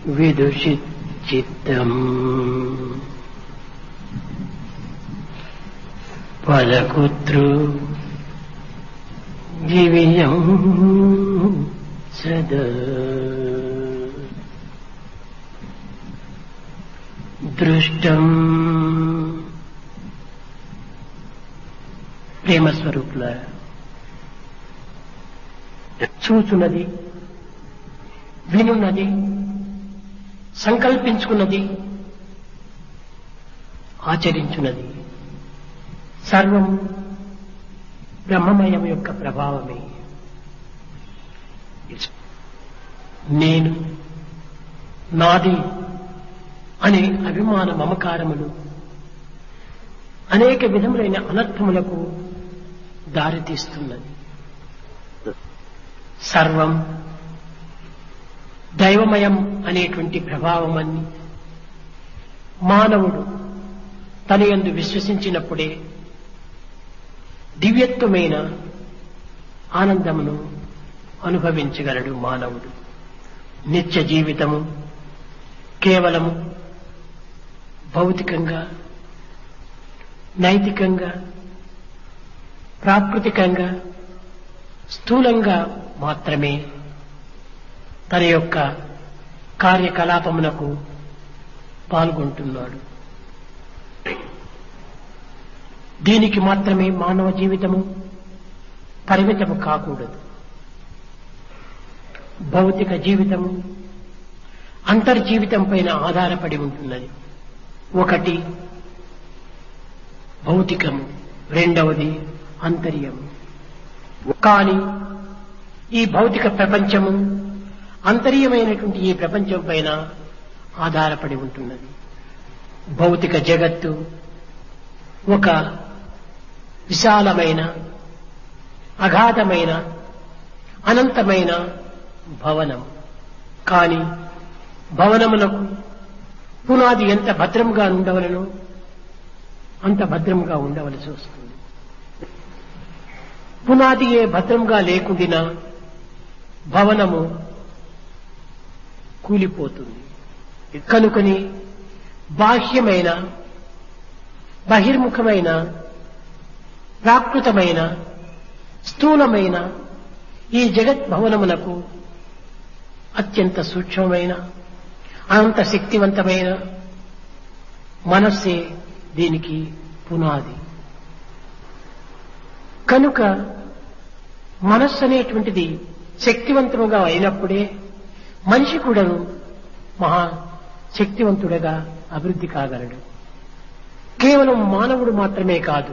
విదుషిచ్చిత్తम् పలకుతృ దివ్యం సదా దృష్టం ప్రేమ స్వరూపుల చూచున్నది వినున్నది సంకల్పించుకున్నది ఆచరించున్నది సర్వం బ్రహ్మమయం యొక్క ప్రభావమే నేను నాది అనే అభిమాన మమకారములు అనేక విధములైన అనర్థములకు దారితీస్తున్నది సర్వం దైవమయం అనేటువంటి ప్రభావమని మానవుడు తన యందు విశ్వసించినప్పుడే దివ్యత్వమైన ఆనందమును అనుభవించగలడు మానవుడు నిత్య జీవితము కేవలము భౌతికంగా నైతికంగా ప్రాకృతికంగా స్థూలంగా మాత్రమే తన యొక్క కార్యకలాపమునకు పాల్గొంటున్నాడు దీనికి మాత్రమే మానవ జీవితము పరిమితము కాకూడదు భౌతిక జీవితము అంతర్జీవితం పైన ఆధారపడి ఉంటున్నది ఒకటి భౌతికము రెండవది అంతర్యము కానీ ఈ భౌతిక ప్రపంచము అంతర్యమైనటువంటి ఈ ప్రపంచం పైన ఆధారపడి ఉంటున్నది భౌతిక జగత్తు ఒక విశాలమైన అగాధమైన అనంతమైన భవనం కానీ భవనములకు పునాది ఎంత భద్రంగా ఉండవలను అంత భద్రంగా ఉండవలసి వస్తుంది పునాది ఏ భద్రంగా లేకుండినా భవనము కూలిపోతుంది కనుకని బాహ్యమైన బహిర్ముఖమైన ప్రాకృతమైన స్థూలమైన ఈ జగత్ భవనమునకు అత్యంత సూక్ష్మమైన అనంత శక్తివంతమైన మనస్సే దీనికి పునాది కనుక మనస్సు అనేటువంటిది శక్తివంతముగా అయినప్పుడే మనిషి కూడాను మహా శక్తివంతుడగా అభివృద్ధి కాగలడు కేవలం మానవుడు మాత్రమే కాదు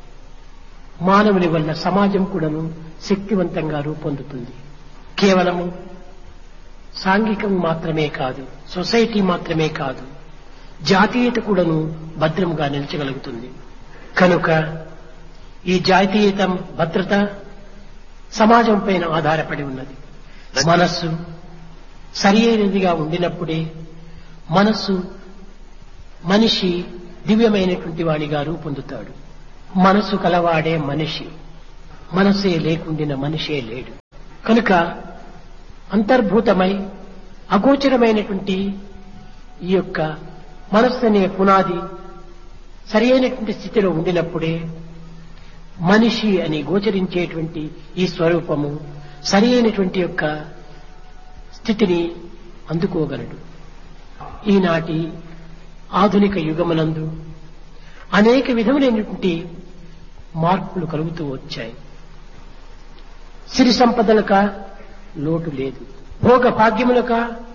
మానవుని వల్ల సమాజం కూడాను శక్తివంతంగా రూపొందుతుంది కేవలము సాంఘికం మాత్రమే కాదు సొసైటీ మాత్రమే కాదు జాతీయత కూడాను భద్రంగా నిలిచగలుగుతుంది కనుక ఈ జాతీయతం భద్రత సమాజం పైన ఆధారపడి ఉన్నది మనస్సు సరి అయినదిగా ఉండినప్పుడే మనస్సు మనిషి దివ్యమైనటువంటి వాడిగా రూపొందుతాడు మనస్సు కలవాడే మనిషి మనసే లేకుండిన మనిషే లేడు కనుక అంతర్భూతమై అగోచరమైనటువంటి ఈ యొక్క మనస్సు అనే పునాది సరి అయినటువంటి స్థితిలో ఉండినప్పుడే మనిషి అని గోచరించేటువంటి ఈ స్వరూపము సరి అయినటువంటి యొక్క స్థితిని అందుకోగలడు ఈనాటి ఆధునిక యుగమునందు అనేక విధములైనటువంటి మార్పులు కలుగుతూ వచ్చాయి సిరి సంపదలక లోటు లేదు భోగ భాగ్యములక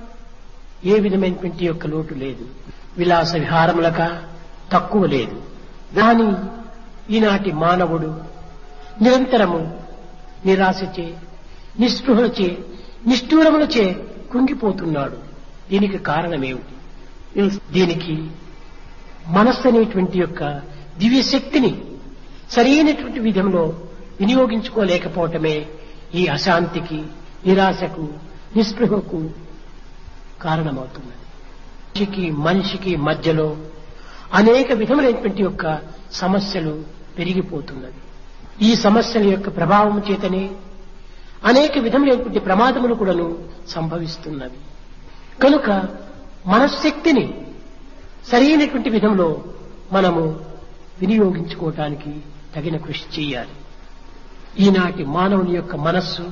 ఏ విధమైనటువంటి యొక్క లోటు లేదు విలాస విహారములక తక్కువ లేదు కానీ ఈనాటి మానవుడు నిరంతరము నిరాశచే నిస్పృహలచే నిష్ఠూరములచే కుంగిపోతున్నాడు దీనికి కారణమేమిటి దీనికి మనస్సు అనేటువంటి యొక్క దివ్య శక్తిని సరైనటువంటి విధంలో వినియోగించుకోలేకపోవటమే ఈ అశాంతికి నిరాశకు నిస్పృహకు కారణమవుతున్నది మనిషికి మనిషికి మధ్యలో అనేక విధములైనటువంటి యొక్క సమస్యలు పెరిగిపోతున్నవి ఈ సమస్యల యొక్క ప్రభావం చేతనే అనేక విధములైనటువంటి ప్రమాదములు కూడాను సంభవిస్తున్నవి కనుక మనశ్శక్తిని సరైనటువంటి విధంలో మనము వినియోగించుకోవటానికి తగిన కృషి చేయాలి ఈనాటి మానవుని యొక్క మనస్సు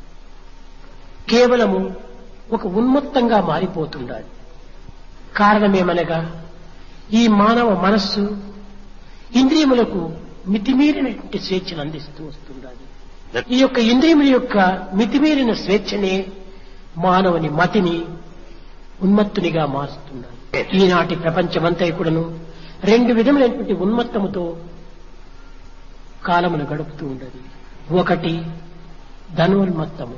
కేవలము ఒక ఉన్మత్తంగా మారిపోతుండాలి కారణమేమనగా ఈ మానవ మనస్సు ఇంద్రియములకు మితిమీరినటువంటి స్వేచ్ఛను అందిస్తూ వస్తుండాలి ఈ యొక్క ఇంద్రియముల యొక్క మితిమీరిన స్వేచ్ఛనే మానవుని మతిని ఉన్మత్తునిగా మారుస్తున్నాడు ఈనాటి ప్రపంచమంతా కూడాను రెండు విధములైనటువంటి ఉన్మత్తముతో కాలమును గడుపుతూ ఉండదు ఒకటి ధనోన్మత్తము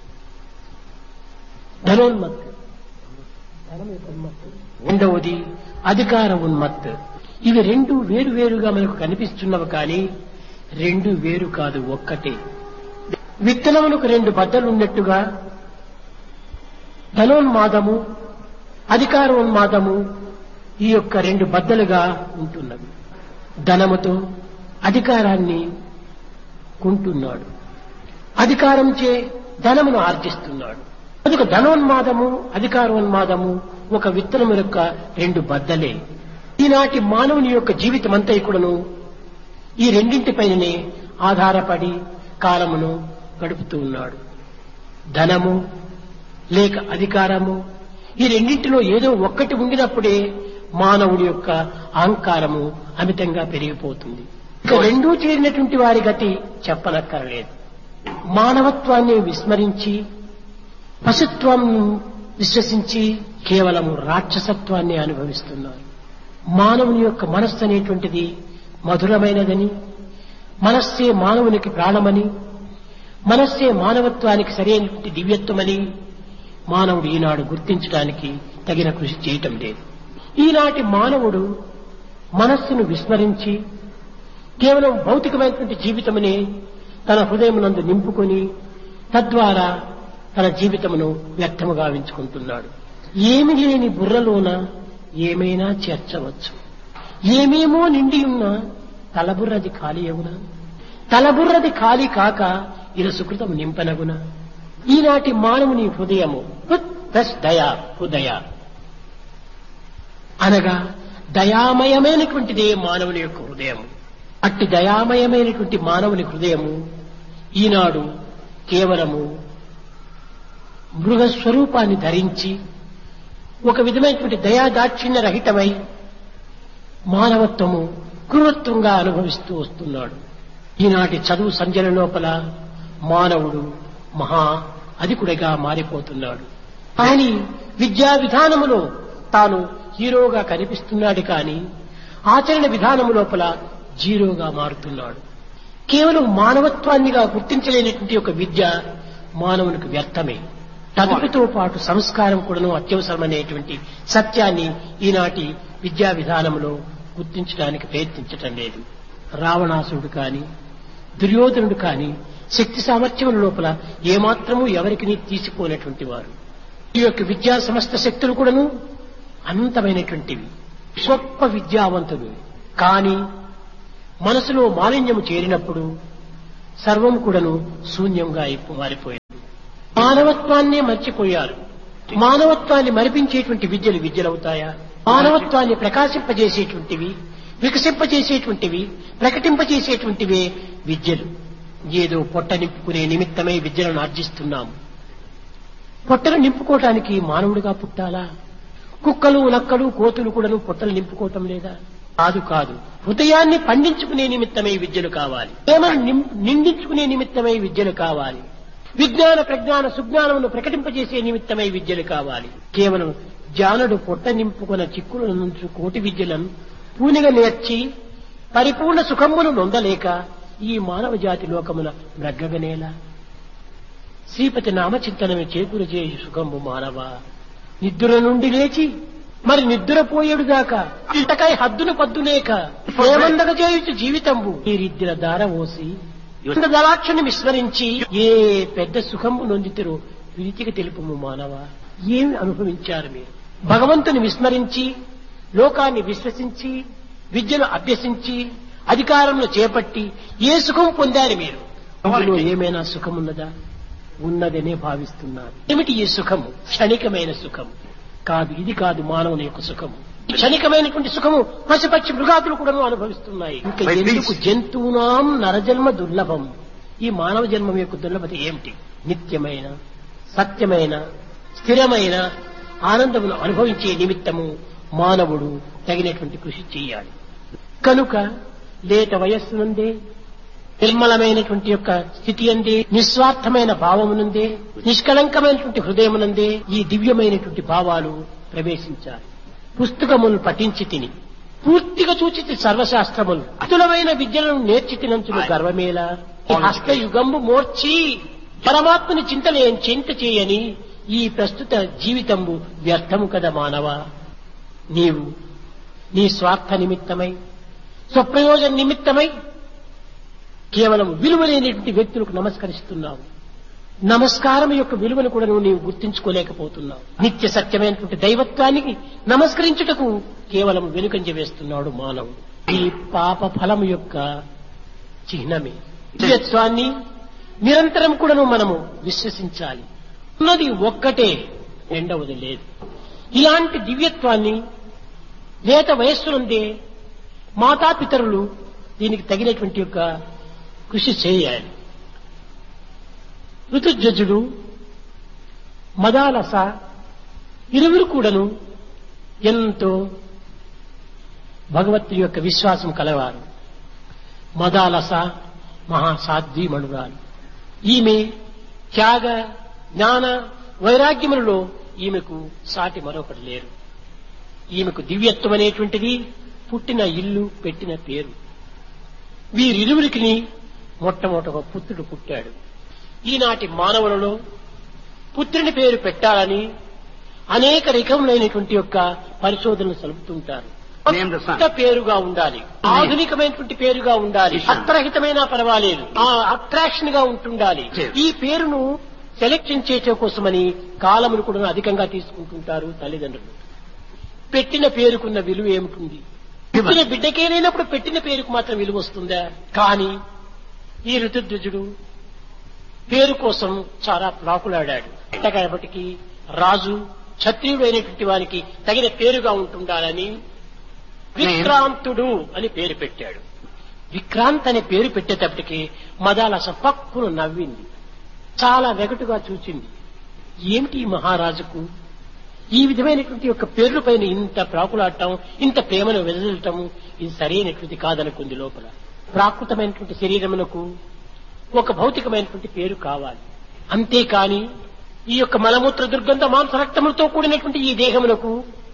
ధనోన్మత్తు ధనం యొక్క ఉన్మత్తు రెండవది అధికార ఉన్మత్తు ఇవి రెండు వేరు వేరుగా మనకు కనిపిస్తున్నవి కానీ రెండు వేరు కాదు ఒక్కటే విత్తనములకు రెండు బద్దలు ఉన్నట్టుగా ధనోన్మాదము అధికారోన్మాదము ఈ యొక్క రెండు బద్దలుగా ఉంటున్నవి ధనముతో అధికారాన్ని కొంటున్నాడు అధికారంచే ధనమును ఆర్జిస్తున్నాడు కనుక ధనోన్మాదము అధికారోన్మాదము ఒక విత్తనము యొక్క రెండు బద్దలే ఈనాటి మానవుని యొక్క జీవితం అంతా కూడాను ఈ రెండింటిపైననే ఆధారపడి కాలమును గడుపుతూ ఉన్నాడు ధనము లేక అధికారము ఈ రెండింటిలో ఏదో ఒక్కటి ఉండినప్పుడే మానవుడి యొక్క అహంకారము అమితంగా పెరిగిపోతుంది ఇక రెండూ చేరినటువంటి వారి గతి చెప్పనక్కర్లేదు మానవత్వాన్ని విస్మరించి పశుత్వం విశ్వసించి కేవలము రాక్షసత్వాన్ని అనుభవిస్తున్నారు మానవుని యొక్క మనస్సు అనేటువంటిది మధురమైనదని మనస్సే మానవునికి ప్రాణమని మనస్సే మానవత్వానికి సరైనటువంటి దివ్యత్వమని మానవుడు ఈనాడు గుర్తించడానికి తగిన కృషి చేయటం లేదు ఈనాటి మానవుడు మనస్సును విస్మరించి కేవలం భౌతికమైనటువంటి జీవితమునే తన హృదయమునందు నింపుకొని తద్వారా తన జీవితమును వ్యర్థము గావించుకుంటున్నాడు ఏమి లేని బుర్రలోన ఏమైనా చేర్చవచ్చు ఏమేమో నిండి ఉన్నా తలబుర్రది ఖాళీ అవునా తలబుర్రది ఖాళీ కాక ఇలా సుకృతం నింపనగున ఈనాటి మానవుని హృదయము హృత్ ప్లస్ దయా హృదయ అనగా దయామయమైనటువంటిదే మానవుని యొక్క హృదయము అట్టి దయామయమైనటువంటి మానవుని హృదయము ఈనాడు కేవలము మృగస్వరూపాన్ని ధరించి ఒక విధమైనటువంటి దయాదాక్షిణ్య రహితమై మానవత్వము క్రూరత్వంగా అనుభవిస్తూ వస్తున్నాడు ఈనాటి చదువు సంజల లోపల మానవుడు మహా అధికుడిగా మారిపోతున్నాడు కానీ విద్యా విధానములో తాను హీరోగా కనిపిస్తున్నాడు కానీ ఆచరణ విధానము లోపల జీరోగా మారుతున్నాడు కేవలం మానవత్వాన్నిగా గుర్తించలేనటువంటి ఒక విద్య మానవునికి వ్యర్థమే తదుపితో పాటు సంస్కారం కూడాను అత్యవసరమనేటువంటి సత్యాన్ని ఈనాటి విద్యా విధానంలో గుర్తించడానికి ప్రయత్నించటం లేదు రావణాసుడు కాని దుర్యోధనుడు కాని శక్తి సామర్థ్యం లోపల ఏమాత్రము ఎవరికి తీసిపోయినటువంటి వారు ఈ యొక్క విద్యా సమస్త శక్తులు కూడాను అనంతమైనటువంటివి గొప్ప విద్యావంతుడు కానీ మనసులో మాలిన్యము చేరినప్పుడు సర్వం కూడాను శూన్యంగా అయిపో- మారిపోయింది మానవత్వాన్నే మర్చిపోయారు మానవత్వాన్ని మరిపించేటువంటి విద్యలు విద్యలవుతాయా మానవత్వాన్ని ప్రకాశింపజేసేటువంటివి వికసింపజేసేటువంటివి ప్రకటింపజేసేటువంటివే విద్యలు ఏదో పొట్ట నింపుకునే నిమిత్తమై విద్యలను ఆర్జిస్తున్నాము పొట్టలు నింపుకోవటానికి మానవుడిగా పుట్టాలా కుక్కలు నక్కలు కోతులు కూడాను పొట్టలు నింపుకోవటం లేదా కాదు కాదు హృదయాన్ని పండించుకునే నిమిత్తమై విద్యలు కావాలి ప్రేమను నిం- నిండించుకునే నిమిత్తమై విద్యలు కావాలి విజ్ఞాన ప్రజ్ఞాన సుజ్ఞానమును ప్రకటింపజేసే నిమిత్తమై విద్యలు కావాలి కేవలం జానుడు పొట్ట నింపుకున్న చిక్కుల నుంచి కోటి విద్యలను పూనిగా నేర్చి పరిపూర్ణ సుఖమును నొందలేక ఈ మానవ జాతి లోకమున బ్రగ్గగనేలా శ్రీపతి నామచింతనమే చేకూర చేయి సుఖంబు మానవ నిద్ర నుండి లేచి మరి నిద్రపోయేడు దాకా ఇంతకై హద్దును పద్దులేక ప్రేమందగ చేయుచు జీవితంబు ఈ రిద్దిన దార ఓసి దళాక్షని విస్మరించి ఏ పెద్ద సుఖంబు నొందితిరో విరిచికి తెలుపుము మానవ ఏమి అనుభవించారు మీరు భగవంతుని విస్మరించి లోకాన్ని విశ్వసించి విద్యను అభ్యసించి అధికారంలో చేపట్టి ఏ సుఖం పొందారు మీరు అందులో ఏమైనా సుఖమున్నదా ఉన్నదనే భావిస్తున్నారు ఏమిటి ఈ సుఖము క్షణికమైన సుఖము కాదు ఇది కాదు మానవుని యొక్క సుఖము క్షణికమైనటువంటి సుఖము పశుపక్షి మృగాదులు కూడా అనుభవిస్తున్నాయి ఇంకా By ఎందుకు peace. జంతువునాం నరజన్మ దుర్లభం ఈ మానవ జన్మం యొక్క దుర్లభత ఏమిటి నిత్యమైన సత్యమైన స్థిరమైన ఆనందమును అనుభవించే నిమిత్తము మానవుడు తగినటువంటి కృషి చేయాలి కనుక లేత వయస్సు నుండే నిర్మలమైనటువంటి యొక్క స్థితి అందే నిస్వార్థమైన భావమునందే నిష్కళంకమైనటువంటి హృదయమునందే ఈ దివ్యమైనటువంటి భావాలు ప్రవేశించాలి పుస్తకములు పఠించి తిని పూర్తిగా చూచి సర్వశాస్త్రములు అతులమైన విద్యలను నేర్చి తినంచును గర్వమేలా ఈ హస్తయుగంబు మోర్చి పరమాత్మని చింతలే చింత చేయని ఈ ప్రస్తుత జీవితంబు వ్యర్థము కదా మానవ నీవు నీ స్వార్థ నిమిత్తమై స్వప్రయోజన నిమిత్తమై కేవలం విలువలేనటువంటి వ్యక్తులకు నమస్కరిస్తున్నావు నమస్కారం యొక్క విలువను కూడా నువ్వు నీవు గుర్తించుకోలేకపోతున్నావు నిత్య సత్యమైనటువంటి దైవత్వానికి నమస్కరించుటకు కేవలం వెనుకంజ వేస్తున్నాడు మానవుడు ఈ పాప ఫలం యొక్క చిహ్నమే దివ్యత్వాన్ని నిరంతరం కూడాను మనము విశ్వసించాలి ఉన్నది ఒక్కటే రెండవది లేదు ఇలాంటి దివ్యత్వాన్ని లేత వయస్సునుందే మాతాపితరులు దీనికి తగినటువంటి యొక్క కృషి చేయాలి ఋతుజజుడు మదాలస ఇరువురు కూడాను ఎంతో భగవత్తు యొక్క విశ్వాసం కలవారు మదాలస మహాసాధ్వీమణురాలు ఈమె త్యాగ జ్ఞాన వైరాగ్యములలో ఈమెకు సాటి మరొకటి లేరు ఈమెకు దివ్యత్వం అనేటువంటిది పుట్టిన ఇల్లు పెట్టిన పేరు వీరిరువురికి మొట్టమొదట ఒక పుత్రుడు పుట్టాడు ఈనాటి మానవులలో పుత్రుని పేరు పెట్టాలని అనేక రకములైనటువంటి యొక్క పరిశోధనలు సలుపుతుంటారు Name the son. కొత్త పేరుగా ఉండాలి ఆధునికమైనటువంటి పేరుగా ఉండాలి Yes. అత్రహితమైన పర్వాలేదు ఆ అట్రాక్షన్ గా ఉంటుండాలి Yes. ఈ పేరును సెలెక్షన్ చేయటం కోసమని కాలమును కూడా అధికంగా తీసుకుంటుంటారు తల్లిదండ్రులు పెట్టిన పేరుకున్న విలువ ఏమిటి పుట్టిన బిడ్డకేనైనప్పుడు పెట్టిన పేరుకు మాత్రం విలువ వస్తుందా కానీ ఈ ఋతుధ్వజుడు పేరు కోసం చాలా ప్రాకులాడాడు కాబట్టి రాజు క్షత్రియుడు అయినటువంటి వానికి తగిన పేరుగా ఉంటుండాలని విక్రాంతుడు అని పేరు పెట్టాడు విక్రాంత్ అనే పేరు పెట్టేటప్పటికి మదాలస పక్కును నవ్వింది చాలా వెగటుగా చూచింది ఏమిటి ఈ మహారాజుకు ఈ విధమైనటువంటి యొక్క పేర్ల పైన ఇంత ప్రాకులాడటం ఇంత ప్రేమను వెదజల్లటం ఇది సరైనటువంటి కాదనుకుంది లోపల ప్రాకృతమైనటువంటి శరీరమునకు ఒక భౌతికమైనటువంటి పేరు కావాలి అంతేకాని ఈ యొక్క మలమూత్ర దుర్గంధ మాంస రక్తములతో కూడినటువంటి ఈ దేహమునకు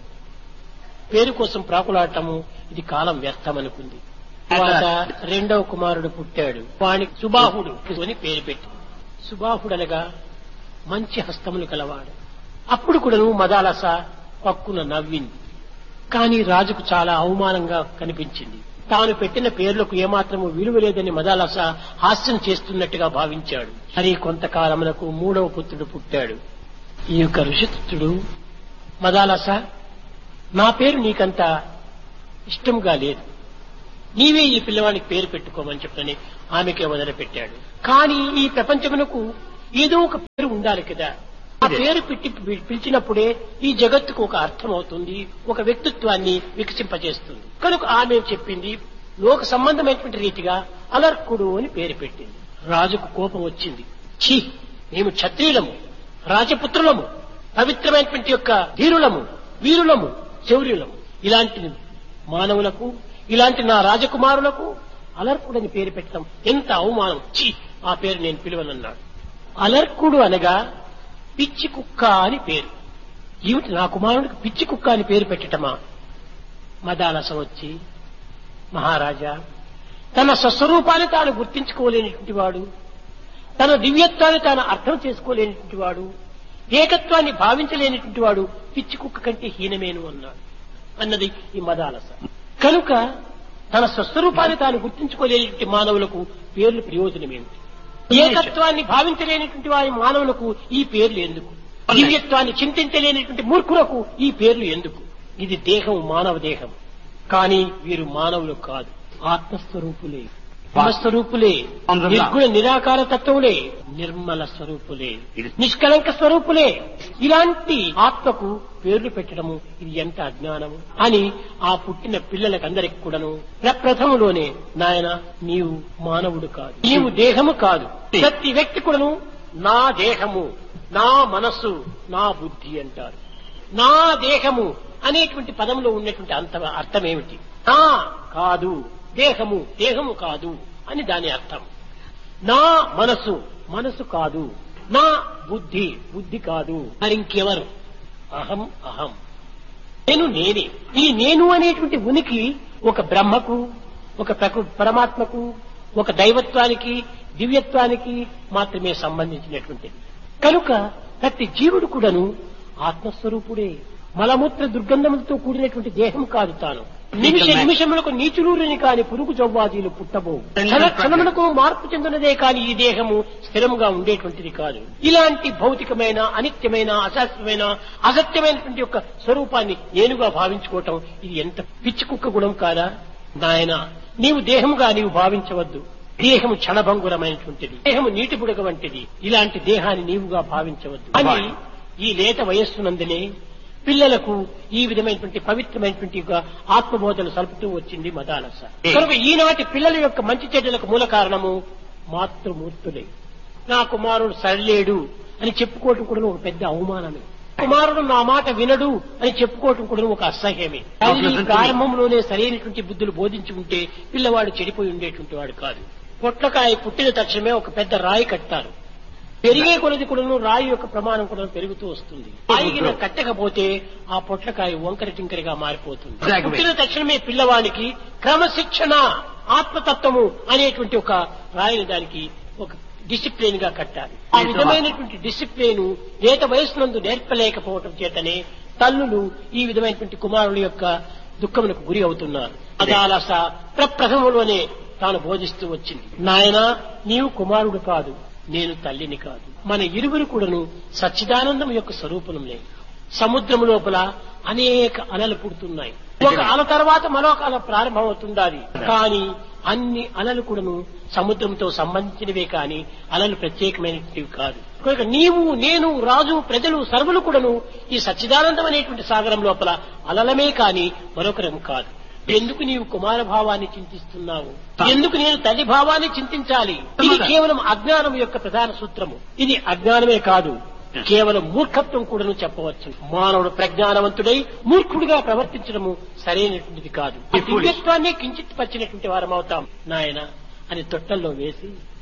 పేరు కోసం ప్రాకులాడటము ఇది కాలం వ్యర్థమనుకుంది తర్వాత రెండవ కుమారుడు పుట్టాడు వానికి సుబాహుడు అని పేరు పెట్టి సుబాహుడు అనగా మంచి హస్తములు కలవాడు అప్పుడు కూడాను మదాలస పక్కున నవ్వింది కానీ రాజుకు చాలా అవమానంగా కనిపించింది తాను పెట్టిన పేర్లకు ఏమాత్రము విలువ లేదని మదాలస హాస్యం చేస్తున్నట్టుగా భావించాడు మరి కొంతకాలమునకు మూడవ పుత్రుడు పుట్టాడు ఈ యొక్క ఋషిపుత్రుడు మదాలస నా పేరు నీకంత ఇష్టంగా లేదు నీవే ఈ పిల్లవానికి పేరు పెట్టుకోమని చెప్పని ఆమెకే మొదలుపెట్టాడు కానీ ఈ ప్రపంచమునకు ఏదో ఒక పేరు ఉండాలి కదా ఆ పేరు పెట్టి పి- పిలిచినప్పుడే ఈ జగత్తుకు ఒక అర్థం అవుతుంది ఒక వ్యక్తిత్వాన్ని వికసింపజేస్తుంది కనుక ఆమె చెప్పింది లోక సంబంధమైనటువంటి రీతిగా అలర్కుడు అని పేరు పెట్టింది రాజుకు కోపం వచ్చింది ఛీ మేము క్షత్రియులము రాజపుత్రులము పవిత్రమైనటువంటి యొక్క ధీరులము వీరులము శౌర్యులము ఇలాంటి మానవులకు ఇలాంటి నా రాజకుమారులకు అలర్కుడని పేరు పెట్టడం ఎంత అవమానం ఛీ ఆ పేరు నేను పిలువనన్నాడు అలర్కుడు అనగా పిచ్చి కుక్క అని పేరు ఏమిటి నా కుమారుడికి పిచ్చి కుక్క అని పేరు పెట్టటమా మదాలస వచ్చి మహారాజా తన స్వస్వరూపాన్ని తాను గుర్తించుకోలేనటువంటి వాడు తన దివ్యత్వాన్ని తాను అర్థం చేసుకోలేనటువంటి వాడు ఏకత్వాన్ని భావించలేనటువంటి వాడు పిచ్చి కుక్క కంటే హీనమేను అన్నాడు అన్నది ఈ మదాలస కనుక తన స్వస్వరూపాన్ని తాను గుర్తించుకోలేనటువంటి మానవులకు పేర్లు ప్రయోజనమేమిటి ఏకత్వాన్ని భావించలేనటువంటి వారి మానవులకు ఈ పేర్లు ఎందుకు దివ్యత్వాన్ని చింతించలేనటువంటి మూర్ఖులకు ఈ పేర్లు ఎందుకు ఇది దేహం మానవ దేహం కానీ వీరు మానవులు కాదు ఆత్మస్వరూపులే స్వరూపులే నిర్గుణ నిరాకార తత్వములే నిర్మల స్వరూపులే నిష్కలంక స్వరూపులే ఇలాంటి ఆత్మకు పేర్లు పెట్టడము ఇది ఎంత అజ్ఞానము అని ఆ పుట్టిన పిల్లలకందరికి కూడాను ప్రప్రథములోనే నాయన నీవు మానవుడు కాదు నీవు దేహము కాదు ప్రతి వ్యక్తి కూడాను నా దేహము నా మనస్సు నా బుద్ధి అంటారు నా దేహము అనేటువంటి పదంలో ఉన్నటువంటి అంత అర్థం ఏమిటి నా కాదు దేహము దేహము కాదు అని దాని అర్థం నా మనసు మనసు కాదు నా బుద్ధి బుద్ధి కాదు మరి ఇంకెవరు అహం అహం నేను నేనే ఈ నేను అనేటువంటి ఉనికి ఒక బ్రహ్మకు ఒక ప్రకృ పరమాత్మకు ఒక దైవత్వానికి దివ్యత్వానికి మాత్రమే సంబంధించినటువంటిది కనుక ప్రతి జీవుడు కూడాను ఆత్మస్వరూపుడే మలమూత్ర దుర్గంధములతో కూడినటువంటి దేహం కాదు తాను నిమిష నిమిషములకు నీచులూరిని కాని పురుగు జవ్వాజీలు పుట్టబో క్షణ క్షణములకు మార్పు చెందినదే కాని ఈ దేహము స్థిరముగా ఉండేటువంటిది కాదు ఇలాంటి భౌతికమైన అనిత్యమైన అశాస్త్రమైన అసత్యమైనటువంటి యొక్క స్వరూపాన్ని నేనుగా భావించుకోవటం ఇది ఎంత పిచ్చి కుక్క గుణం కాదా నాయన నీవు దేహముగా నీవు భావించవద్దు దేహము క్షణభంగురమైనటువంటిది దేహము నీటి బుడగ వంటిది ఇలాంటి దేహాన్ని నీవుగా భావించవద్దు అని ఈ లేత వయస్సునందునే పిల్లలకు ఈ విధమైనటువంటి పవిత్రమైనటువంటి యొక్క ఆత్మబోధన సలుపుతూ వచ్చింది మదాలస కనుక ఈనాటి పిల్లల యొక్క మంచి చెడ్డలకు మూల కారణము మాతృమూర్తులే నా కుమారుడు సరిలేడు అని చెప్పుకోవటం కూడా ఒక పెద్ద అవమానమే కుమారుడు నా మాట వినడు అని చెప్పుకోవటం కూడా ఒక అసహ్యమే తల్లి ప్రారంభంలోనే సరైనటువంటి బుద్ధులు బోధించి ఉంటే పిల్లవాడు చెడిపోయి ఉండేటువంటి వాడు కాదు పొట్లకాయ పుట్టిన తక్షణమే ఒక పెద్ద రాయి కట్టారు పెరిగే కొలది కూడాను రాయి యొక్క ప్రమాణం కూడా పెరుగుతూ వస్తుంది రాయిగిన కట్టకపోతే ఆ పొట్లకాయ వంకర టింకరిగా మారిపోతుంది Exactly. పుట్టిన తక్షణమే పిల్లవానికి క్రమశిక్షణ ఆత్మతత్వము అనేటువంటి ఒక రాయిని దానికి ఒక డిసిప్లిన్ గా కట్టాలి ఆ విధమైనటువంటి డిసిప్లిన్ లేత వయసునందు నేర్పలేకపోవటం చేతనే తల్లులు ఈ విధమైనటువంటి కుమారుల యొక్క దుఃఖములకు గురి అవుతున్నారు అదాలస ప్రప్రథములోనే తాను బోధిస్తూ వచ్చింది నాయన నీవు కుమారుడు కాదు నేను తల్లిని కాదు మన ఇరువురు కూడాను సచ్చిదానందం యొక్క స్వరూపంలే సముద్రము లోపల అనేక అలలు పుడుతున్నాయి ఒక అల తర్వాత మరొక అల ప్రారంభమవుతుండాలి కానీ అన్ని అలలు కూడాను సముద్రంతో సంబంధించినవే కాని అలలు ప్రత్యేకమైనవి కాదు కనుక నీవు నేను రాజు ప్రజలు సర్వులు కూడాను ఈ సచ్చిదానందం అనేటువంటి సాగరం లోపల అలలమే కాని మరొకరం కాదు ఎందుకు నీవు కుమార భావాన్ని చింతిస్తున్నావు ఎందుకు నేను తల్లి భావాన్ని చింతించాలి ఇది కేవలం అజ్ఞానం యొక్క ప్రధాన సూత్రము ఇది అజ్ఞానమే కాదు కేవలం మూర్ఖత్వం కూడాను చెప్పవచ్చు మానవుడు ప్రజ్ఞానవంతుడై మూర్ఖుడిగా ప్రవర్తించడము సరైనటువంటిది కాదు దివ్యత్వాన్ని కించిత్ పరిచినటువంటి వారం అవుతాం నాయన అని తొట్టల్లో వేసి